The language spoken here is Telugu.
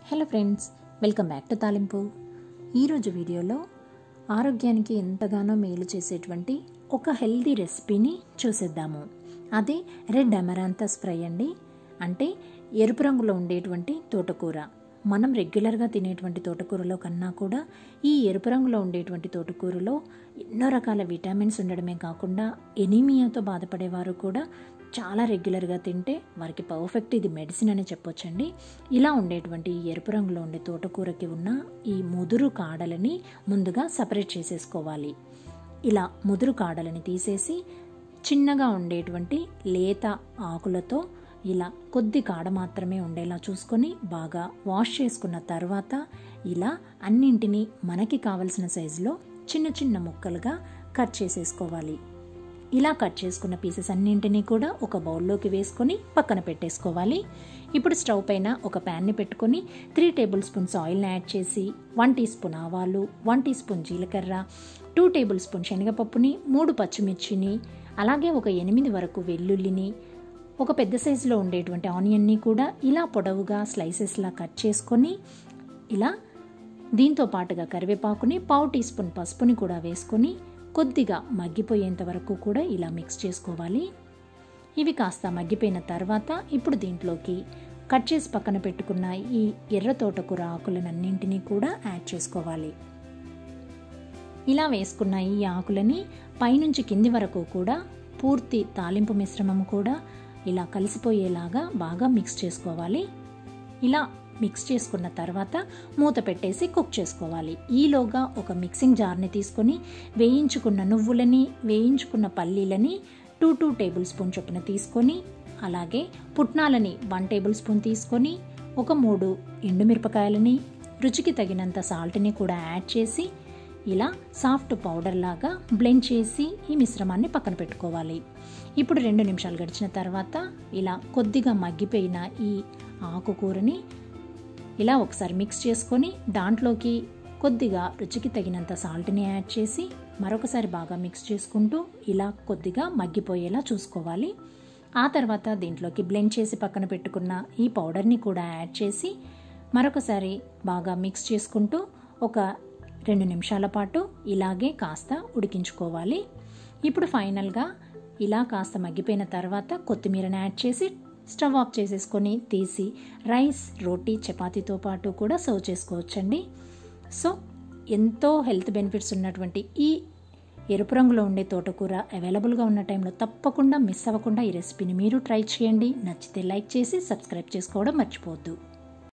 hello friends welcome back to Talimpu ఈరోజు వీడియోలో ఆరోగ్యానికి ఎంతగానో మేలు చేసేటువంటి ఒక హెల్దీ రెసిపీని చూసేద్దాము అదే రెడ్ అమరాంతస్ ఫ్రై అండి అంటే ఎరుపు రంగులో ఉండేటువంటి తోటకూర మనం రెగ్యులర్గా తినేటువంటి తోటకూరలో కన్నా కూడా ఈ ఎరుపు రంగులో ఉండేటువంటి తోటకూరలో ఎన్నో రకాల విటామిన్స్ ఉండడమే కాకుండా ఎనీమియాతో బాధపడేవారు కూడా చాలా రెగ్యులర్గా తింటే వారికి పర్ఫెక్ట్ ఇది మెడిసిన్ అని చెప్పొచ్చండి ఇలా ఉండేటువంటి ఈ ఎరుపు రంగులో ఉండే తోటకూరకి ఉన్న ఈ ముదురు కాడలని ముందుగా సపరేట్ చేసేసుకోవాలి ఇలా ముదురు కాడలని తీసేసి చిన్నగా ఉండేటువంటి లేత ఆకులతో ఇలా కొద్ది కాడ మాత్రమే ఉండేలా చూసుకొని బాగా వాష్ చేసుకున్న తర్వాత ఇలా అన్నింటినీ మనకి కావలసిన సైజులో చిన్న చిన్న ముక్కలుగా కట్ చేసేసుకోవాలి ఇలా కట్ చేసుకున్న పీసెస్ అన్నింటినీ కూడా ఒక బౌల్లోకి వేసుకొని పక్కన పెట్టేసుకోవాలి ఇప్పుడు స్టవ్ పైన ఒక ప్యాన్ని పెట్టుకొని త్రీ టేబుల్ స్పూన్స్ ఆయిల్ని యాడ్ చేసి వన్ టీ స్పూన్ ఆవాలు వన్ టీ స్పూన్ జీలకర్ర టూ టేబుల్ స్పూన్ శనగపప్పుని మూడు పచ్చిమిర్చిని అలాగే ఒక ఎనిమిది వరకు వెల్లుల్లిని ఒక పెద్ద సైజులో ఉండేటువంటి ఆనియన్ని కూడా ఇలా పొడవుగా స్లైసెస్లా కట్ చేసుకొని ఇలా దీంతో పాటుగా కరివేపాకుని పావు టీ స్పూన్ పసుపుని కూడా వేసుకొని కొద్దిగా మగ్గిపోయేంత వరకు కూడా ఇలా మిక్స్ చేసుకోవాలి ఇవి కాస్త మగ్గిపోయిన తర్వాత ఇప్పుడు దీంట్లోకి కట్ చేసి పక్కన పెట్టుకున్న ఈ ఎర్ర తోటకూర ఆకులనన్నింటినీ కూడా యాడ్ చేసుకోవాలి ఇలా వేసుకున్న ఈ ఆకులని పైనుంచి కింది వరకు కూడా పూర్తి తాలింపు మిశ్రమం కూడా ఇలా కలిసిపోయేలాగా బాగా మిక్స్ చేసుకోవాలి ఇలా మిక్స్ చేసుకున్న తర్వాత మూత పెట్టేసి కుక్ చేసుకోవాలి ఈలోగా ఒక మిక్సింగ్ జార్ని తీసుకొని వేయించుకున్న నువ్వులని వేయించుకున్న పల్లీలని టూ టూ టేబుల్ స్పూన్ చొప్పున తీసుకొని అలాగే పుట్నాలని వన్ టేబుల్ స్పూన్ తీసుకొని ఒక మూడు ఎండుమిరపకాయలని రుచికి తగినంత సాల్ట్ని కూడా యాడ్ చేసి ఇలా సాఫ్ట్ పౌడర్ లాగా బ్లెండ్ చేసి ఈ మిశ్రమాన్ని పక్కన పెట్టుకోవాలి ఇప్పుడు రెండు నిమిషాలు గడిచిన తర్వాత ఇలా కొద్దిగా మగ్గిపోయిన ఈ ఆకుకూరని ఇలా ఒకసారి మిక్స్ చేసుకొని దాంట్లోకి కొద్దిగా రుచికి తగినంత సాల్ట్ని యాడ్ చేసి మరొకసారి బాగా మిక్స్ చేసుకుంటూ ఇలా కొద్దిగా మగ్గిపోయేలా చూసుకోవాలి ఆ తర్వాత దీంట్లోకి బ్లెండ్ చేసి పక్కన పెట్టుకున్న ఈ పౌడర్ని కూడా యాడ్ చేసి మరొకసారి బాగా మిక్స్ చేసుకుంటూ ఒక రెండు నిమిషాల పాటు ఇలాగే కాస్త ఉడికించుకోవాలి ఇప్పుడు ఫైనల్గా ఇలా కాస్త మగ్గిపోయిన తర్వాత కొత్తిమీరని యాడ్ చేసి స్టవ్ ఆఫ్ చేసేసుకొని తీసి రైస్ రోటీ చపాతీతో పాటు కూడా సర్వ్ చేసుకోవచ్చండి సో ఎంతో హెల్త్ బెనిఫిట్స్ ఉన్నటువంటి ఈ ఎరుపు రంగులో ఉండే తోటకూర అవైలబుల్గా ఉన్న టైంలో తప్పకుండా మిస్ అవ్వకుండా ఈ రెసిపీని మీరు ట్రై చేయండి నచ్చితే లైక్ చేసి సబ్స్క్రైబ్ చేసుకోవడం మర్చిపోవద్దు